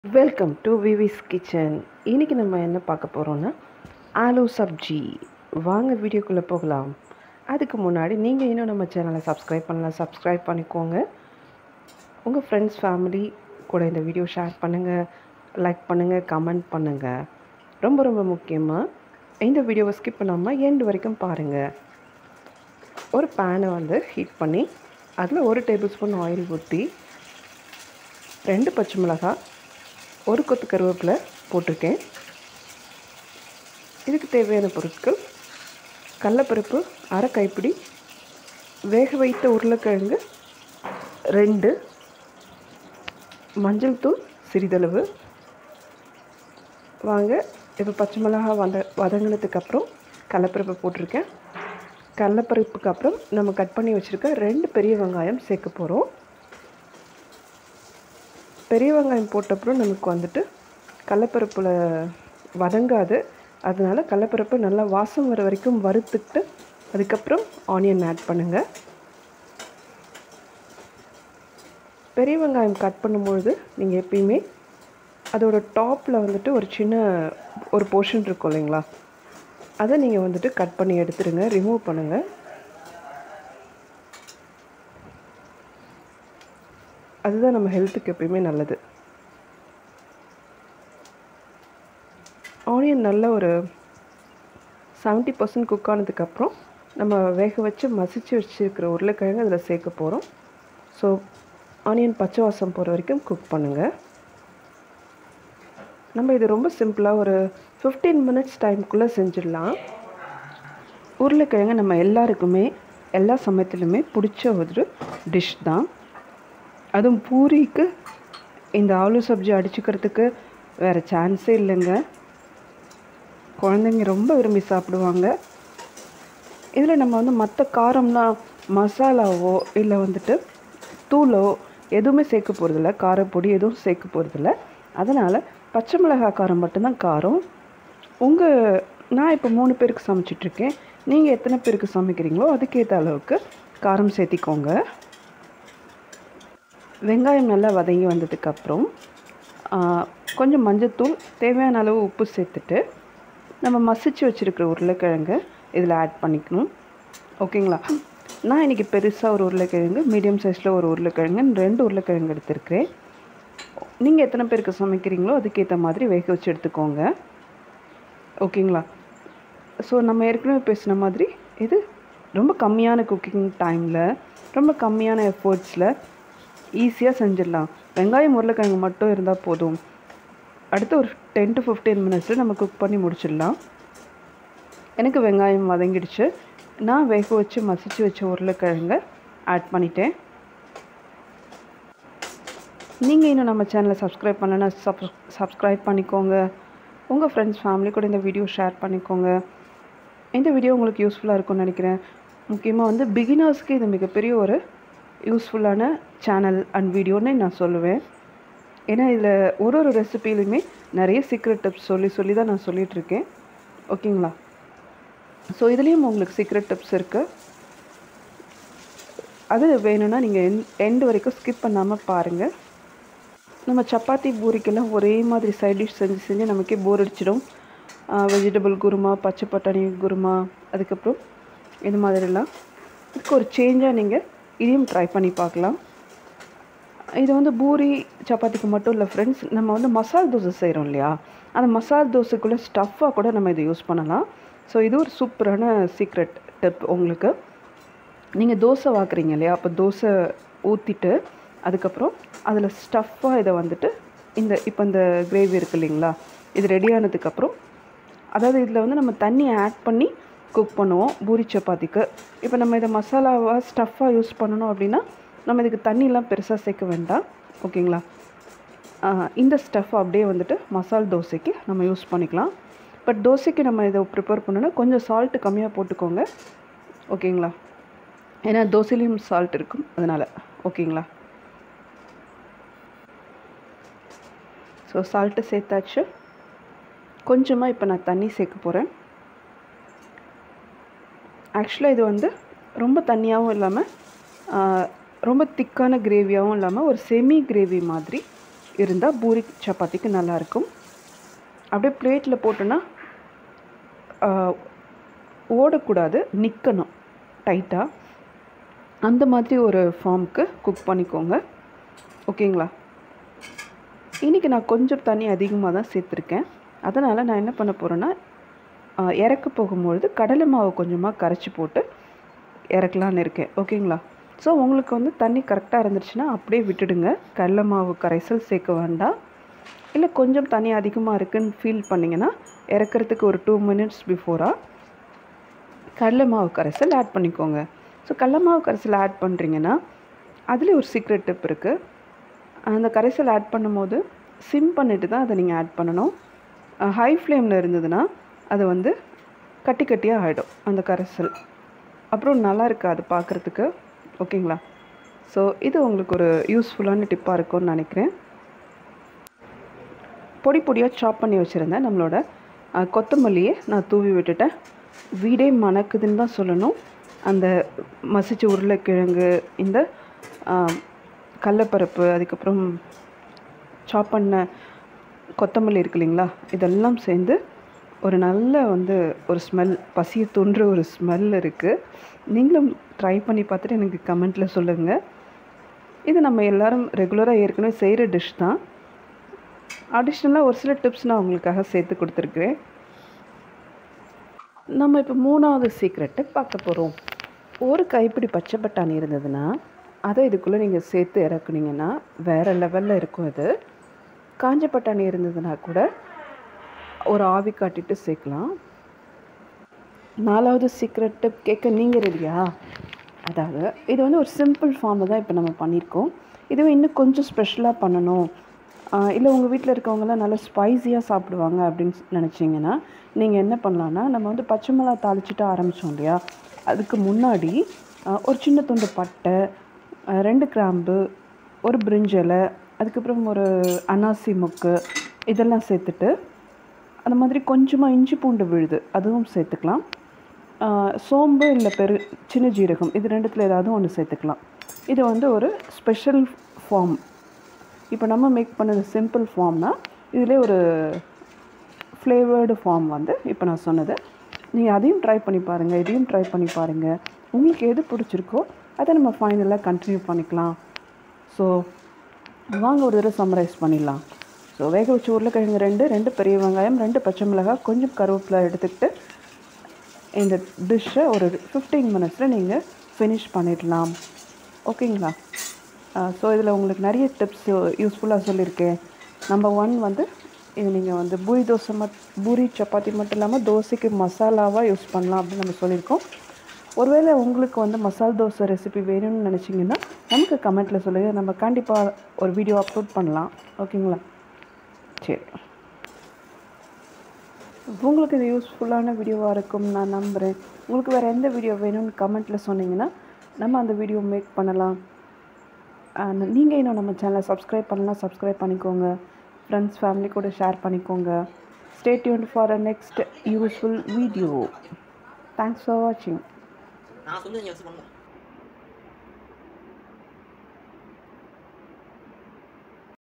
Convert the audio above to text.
welcome to விவிஸ் kitchen இன்றைக்கி நம்ம என்ன பார்க்க போகிறோன்னா ஆலு சப்ஜி வாங்க வீடியோக்குள்ளே போகலாம் அதுக்கு முன்னாடி நீங்கள் இன்னும் நம்ம சேனலை சப்ஸ்கிரைப் பண்ணலாம் சப்ஸ்கிரைப் பண்ணிக்கோங்க உங்கள் ஃப்ரெண்ட்ஸ் ஃபேமிலி கூட இந்த வீடியோ ஷேர் பண்ணுங்கள் லைக் பண்ணுங்கள் கமெண்ட் பண்ணுங்கள் ரொம்ப ரொம்ப முக்கியமாக இந்த வீடியோவை ஸ்கிப் பண்ணாமல் எண்டு வரைக்கும் பாருங்கள் ஒரு பேனை வந்து ஹீட் பண்ணி அதில் ஒரு டேபிள் ஸ்பூன் ஆயில் ஊற்றி ரெண்டு பச்சை மிளகாய் ஒரு கொத்து கருவேப்பிலை போட்டிருக்கேன் இதுக்கு தேவையான பொருட்கள் கடலப்பருப்பு அரை கைப்பிடி வேக வைத்த உருளைக்கிழங்கு ரெண்டு மஞ்சள் தூள் சிறிதளவு வாங்க இப்போ பச்சை மிளகா வத வதங்கினதுக்கப்புறம் கடலப்பருப்பு போட்டிருக்கேன் கடலப்பருப்புக்கு அப்புறம் நம்ம கட் பண்ணி வச்சுருக்க ரெண்டு பெரிய வெங்காயம் சேர்க்க போகிறோம் பெரிய வெங்காயம் போட்டப்புறம் நமக்கு வந்துட்டு கடலப்பருப்பில் வதங்காது அதனால் கடலப்பருப்பு நல்லா வாசம் வர வரைக்கும் வறுத்துட்டு அதுக்கப்புறம் ஆனியன் ஆட் பண்ணுங்கள் பெரிய வெங்காயம் கட் பண்ணும்பொழுது நீங்கள் எப்பயுமே அதோட டாப்பில் வந்துட்டு ஒரு சின்ன ஒரு போர்ஷன் இருக்கும் இல்லைங்களா அதை நீங்கள் வந்துட்டு கட் பண்ணி எடுத்துடுங்க ரிமூவ் பண்ணுங்கள் அதுதான் நம்ம ஹெல்த்துக்கு எப்பயுமே நல்லது ஆனியன் நல்ல ஒரு செவன்ட்டி பர்சன்ட் குக் ஆனதுக்கப்புறம் நம்ம வேக வச்சு மசிச்சு வச்சுருக்கிற உருளைக்கிழங்கு அதில் சேர்க்க போகிறோம் ஸோ ஆனியன் பச்சை வாசம் போகிற வரைக்கும் குக் பண்ணுங்கள் நம்ம இது ரொம்ப சிம்பிளாக ஒரு ஃபிஃப்டீன் மினிட்ஸ் டைமுக்குள்ளே செஞ்சிடலாம் உருளைக்கிழங்கு நம்ம எல்லாருக்குமே எல்லா சமயத்துலையுமே பிடிச்ச ஒரு டிஷ் தான் அதுவும் பூரிக்கு இந்த ஆலு சப்ஜி அடிச்சுக்கிறதுக்கு வேறு சான்ஸே இல்லைங்க குழந்தைங்க ரொம்ப விரும்பி சாப்பிடுவாங்க இதில் நம்ம வந்து மற்ற காரம்லாம் மசாலாவோ இல்லை வந்துட்டு தூளோ எதுவுமே சேர்க்க போகிறதில்ல காரப்பொடி எதுவும் சேர்க்க போகிறதில்ல அதனால் பச்சை மிளகாய் காரம் மட்டும்தான் காரம் உங்கள் நான் இப்போ மூணு பேருக்கு சமைச்சிட்ருக்கேன் நீங்கள் எத்தனை பேருக்கு சமைக்கிறீங்களோ அதுக்கேற்ற அளவுக்கு காரம் சேர்த்திக்கோங்க வெங்காயம் நல்லா வதங்கி வந்ததுக்கப்புறம் கொஞ்சம் மஞ்சத்தூள் தேவையான அளவு உப்பு சேர்த்துட்டு நம்ம மசிச்சு வச்சுருக்கிற உருளைக்கிழங்கு இதில் ஆட் பண்ணிக்கணும் ஓகேங்களா நான் இன்றைக்கி பெருசாக ஒரு உருளைக்கிழங்கு மீடியம் சைஸில் ஒரு உருளைக்கிழங்கு ரெண்டு உருளைக்கிழங்கு எடுத்துருக்கிறேன் நீங்கள் எத்தனை பேருக்கு சமைக்கிறீங்களோ அதுக்கேற்ற மாதிரி வேக வச்சு எடுத்துக்கோங்க ஓகேங்களா ஸோ நம்ம ஏற்கனவே பேசின மாதிரி இது ரொம்ப கம்மியான குக்கிங் டைமில் ரொம்ப கம்மியான எஃபர்ட்ஸில் ஈஸியாக செஞ்சிடலாம் வெங்காயம் உருளைக்கிழங்கு மட்டும் இருந்தால் போதும் அடுத்து ஒரு டென் டு ஃபிஃப்டீன் மினிட்ஸில் நம்ம குக் பண்ணி முடிச்சிடலாம் எனக்கு வெங்காயம் வதங்கிடுச்சு நான் வேக வச்சு மசிச்சு வச்ச உருளைக்கிழங்க ஆட் பண்ணிட்டேன் நீங்கள் இன்னும் நம்ம சேனலை சப்ஸ்கிரைப் பண்ணலன்னா சப் சப்ஸ்கிரைப் பண்ணிக்கோங்க உங்கள் ஃப்ரெண்ட்ஸ் ஃபேமிலி கூட இந்த வீடியோ ஷேர் பண்ணிக்கோங்க இந்த வீடியோ உங்களுக்கு யூஸ்ஃபுல்லாக இருக்கும்னு நினைக்கிறேன் முக்கியமாக வந்து பிகினர்ஸ்க்கு இது மிகப்பெரிய ஒரு யூஸ்ஃபுல்லான சேனல் அண்ட் வீடியோன்னு நான் சொல்லுவேன் ஏன்னா இதில் ஒரு ஒரு ரெசிபிலையுமே நிறைய சீக்ரெட் டிப்ஸ் சொல்லி சொல்லி தான் நான் சொல்லிகிட்ருக்கேன் ஓகேங்களா ஸோ இதுலேயும் உங்களுக்கு சீக்ரெட் டிப்ஸ் இருக்குது அது வேணும்னா நீங்கள் என் எண்டு வரைக்கும் ஸ்கிப் பண்ணாமல் பாருங்கள் நம்ம சப்பாத்தி பூரிக்கெல்லாம் ஒரே மாதிரி சைட் டிஷ் செஞ்சு செஞ்சு நமக்கே போர் அடிச்சிடும் வெஜிடபிள் குருமா பச்சை பட்டாணி குருமா அதுக்கப்புறம் இது மாதிரிலாம் இதுக்கு ஒரு சேஞ்சாக நீங்கள் இதையும் ட்ரை பண்ணி பார்க்கலாம் இது வந்து பூரி சப்பாத்திக்கு மட்டும் இல்லை ஃப்ரெண்ட்ஸ் நம்ம வந்து மசால் தோசை செய்கிறோம் இல்லையா அந்த மசால் தோசைக்குள்ளே ஸ்டஃப்பாக கூட நம்ம இதை யூஸ் பண்ணலாம் ஸோ இது ஒரு சூப்பரான சீக்ரெட் டிப் உங்களுக்கு நீங்கள் தோசை வாக்குறீங்க இல்லையா அப்போ தோசை ஊற்றிட்டு அதுக்கப்புறம் அதில் ஸ்டஃப்பாக இதை வந்துட்டு இந்த இப்போ இந்த கிரேவி இருக்குது இல்லைங்களா இது ரெடி ஆனதுக்கப்புறம் அதாவது இதில் வந்து நம்ம தண்ணி ஆட் பண்ணி குக் பண்ணுவோம் பூரி சப்பாத்திக்கு இப்போ நம்ம இதை மசாலாவாக ஸ்டஃப்பாக யூஸ் பண்ணணும் அப்படின்னா நம்ம இதுக்கு தண்ணிலாம் பெருசாக சேர்க்க வேண்டாம் ஓகேங்களா இந்த ஸ்டஃப் அப்படியே வந்துட்டு மசால் தோசைக்கு நம்ம யூஸ் பண்ணிக்கலாம் பட் தோசைக்கு நம்ம இதை ப்ரிப்பேர் பண்ணோன்னா கொஞ்சம் சால்ட்டு கம்மியாக போட்டுக்கோங்க ஓகேங்களா ஏன்னா தோசையிலையும் சால்ட் இருக்கும் அதனால் ஓகேங்களா ஸோ சால்ட்டு சேர்த்தாச்சு கொஞ்சமாக இப்போ நான் தண்ணி சேர்க்க போகிறேன் ஆக்சுவலாக இது வந்து ரொம்ப தண்ணியாகவும் இல்லாமல் ரொம்ப திக்கான கிரேவியாகவும் இல்லாமல் ஒரு செமி கிரேவி மாதிரி இருந்தால் பூரி சப்பாத்திக்கு நல்லாயிருக்கும் அப்படியே பிளேட்டில் போட்டோன்னா ஆஹ், ஓடக்கூடாது நிற்கணும் டைட்டாக அந்த மாதிரி ஒரு ஃபார்முக்கு குக் பண்ணிக்கோங்க ஓகேங்களா இன்றைக்கி நான் கொஞ்சம் தண்ணி அதிகமாக தான் சேர்த்துருக்கேன் அதனால் நான் என்ன பண்ண போகிறேன்னா ஆஹ், இறக்க போகும்பொழுது கடலை மாவு கொஞ்சமாக கரைச்சி போட்டு இறக்கலான்னு இருக்கேன் ஓகேங்களா ஸோ உங்களுக்கு வந்து தண்ணி கரெக்டாக இருந்துச்சுன்னா அப்படியே விட்டுடுங்க கடலை மாவு கரைசல் சேர்க்க வேண்டாம் இல்லை கொஞ்சம் தண்ணி அதிகமாக இருக்குன்னு ஃபீல் பண்ணிங்கன்னா இறக்கிறதுக்கு ஒரு டூ மினிட்ஸ் பிஃபோராக கடலை மாவு கரைசல் ஆட் பண்ணிக்கோங்க ஸோ கடலை மாவு கரைசல் ஆட் பண்ணுறீங்கன்னா அதில் ஒரு சீக்ரெட் டிப் இருக்குது அந்த கரைசல் ஆட் பண்ணும்போது சிம் பண்ணிட்டு தான் அதை நீங்கள் ஆட் பண்ணணும் ஹை ஃப்ளேமில் இருந்ததுன்னா அது வந்து கட்டி கட்டியாக ஆகிடும் அந்த கரைசல் அப்புறம் நல்லா இருக்காது பார்க்குறதுக்கு ஓகேங்களா ஸோ இது உங்களுக்கு ஒரு யூஸ்ஃபுல்லான டிப்பாக இருக்கும்னு நினைக்கிறேன் பொடி பொடியாக சாப் பண்ணி வச்சுருந்தேன் நம்மளோட அஹ், கொத்தமல்லியை நான் தூவி விட்டுட்டேன் வீடே மணக்குதுன்னு தான் சொல்லணும் அந்த மசிச்ச உருளைக்கிழங்கு இந்த அஹ், கடலப்பருப்பு அதுக்கப்புறம் சாப் பண்ண கொத்தமல்லி இருக்கு இல்லைங்களா இதெல்லாம் சேர்ந்து ஒரு நல்ல வந்து ஒரு ஸ்மெல் பசியை தோன்ற ஒரு ஸ்மெல் இருக்குது நீங்களும் ட்ரை பண்ணி பார்த்துட்டு எனக்கு கமெண்ட்டில் சொல்லுங்கள் இது நம்ம எல்லாரும் ரெகுலராக ஏற்கனவே செய்கிற டிஷ் தான் அடிஷ்னலாக ஒரு சில டிப்ஸ் நான் உங்களுக்காக சேர்த்து கொடுத்துருக்குறேன் நம்ம இப்போ மூணாவது சீக்ரெட்டை பார்க்க போகிறோம் ஒரு கைப்பிடி பச்சை பட்டாணி இருந்ததுன்னா அதை இதுக்குள்ளே நீங்கள் சேர்த்து இறக்குனீங்கன்னா வேறு லெவலில் இருக்கும் இது காஞ்ச பட்டாணி இருந்ததுன்னா கூட ஒரு ஆவி காட்டிட்டு சேர்க்கலாம் நாலாவது சீக்ரெட் டிப் கேட்க நீங்கள் ரெடியா அதாவது இது வந்து ஒரு சிம்பிள் ஃபார்மை தான் இப்போ நம்ம பண்ணியிருக்கோம் இதுவே இன்னும் கொஞ்சம் ஸ்பெஷலாக பண்ணணும் இல்லை உங்கள் வீட்டில் இருக்கவங்கலாம் நல்லா ஸ்பைஸியாக சாப்பிடுவாங்க அப்படின்னு நினச்சிங்கன்னா நீங்கள் என்ன பண்ணலான்னா நம்ம வந்து பச்சை மிளகா தாளிச்சிட்டு ஆரம்பித்தோம் இல்லையா அதுக்கு முன்னாடி ஆஹ், ஒரு சின்ன துண்டு பட்டை ஆஹ், ரெண்டு கிராம்பு ஒரு பிரிஞ்சலை அதுக்கப்புறம் ஒரு அனாசி முக்கு இதெல்லாம் சேர்த்துட்டு அந்த மாதிரி கொஞ்சமாக இஞ்சி பூண்டு விழுது அதுவும் சேர்த்துக்கலாம் ஆஹ் சோம்பு இல்லை பெரு சின்ன ஜீரகம் இது ரெண்டுத்தில் ஏதாவது ஒன்று சேர்த்துக்கலாம் இது வந்து ஒரு ஸ்பெஷல் ஃபார்ம் இப்போ நம்ம மேக் பண்ணது சிம்பிள் ஃபார்ம்னா இதிலே ஒரு ஃப்ளேவர்டு ஃபார்ம் வந்து இப்போ நான் சொன்னது நீங்கள் அதையும் ட்ரை பண்ணி பாருங்கள் இதையும் ட்ரை பண்ணி பாருங்கள் உங்களுக்கு எது பிடிச்சிருக்கோ அதை நம்ம ஃபைனலாக கண்டினியூ பண்ணிக்கலாம் ஸோ வாங்க ஒரு தடவை சம்மரைஸ் பண்ணிடலாம் ஸோ வேக வச்ச உருளைக்கிழங்கு ரெண்டு ரெண்டு பெரிய வெங்காயம் ரெண்டு பச்சை மிளகாய் கொஞ்சம் கருவேப்பிலை எடுத்துக்கிட்டு இந்த டிஷ்ஷை ஒரு ஃபிஃப்டீன் மினிட்ஸில் நீங்கள் ஃபினிஷ் பண்ணிடலாம் ஓகேங்களா ஸோ இதில் உங்களுக்கு நிறைய டிப்ஸ் யூஸ்ஃபுல்லாக சொல்லியிருக்கேன் நம்பர் ஒன் வந்து இது நீங்கள் வந்து பூரி தோசை மட் பூரி சப்பாத்தி மட்டும் இல்லாமல் தோசைக்கு மசாலாவாக யூஸ் பண்ணலாம் அப்படின்னு நம்ம சொல்லியிருக்கோம் ஒருவேளை உங்களுக்கு வந்து மசால் தோசை ரெசிபி வேணும்னு நினச்சிங்கன்னா நமக்கு கமெண்ட்டில் சொல்லுங்கள் நம்ம கண்டிப்பாக ஒரு வீடியோ அப்லோட் பண்ணலாம் ஓகேங்களா சரி உங்களுக்கு இது யூஸ்ஃபுல்லான வீடியோவாக இருக்கும் நான் நம்புகிறேன் உங்களுக்கு வேறு எந்த வீடியோ வேணும்னு கமெண்ட்டில் சொன்னீங்கன்னா நம்ம அந்த வீடியோ மேக் பண்ணலாம் நீங்கள் இன்னும் நம்ம சேனலை சப்ஸ்கிரைப் பண்ணலாம் சப்ஸ்கிரைப் பண்ணிக்கோங்க ஃப்ரெண்ட்ஸ் ஃபேமிலி கூட ஷேர் பண்ணிக்கோங்க stay tuned for a next useful video thanks for வாட்சிங் நான் சொல்லி நீங்கள் வச்சு பண்ணணும்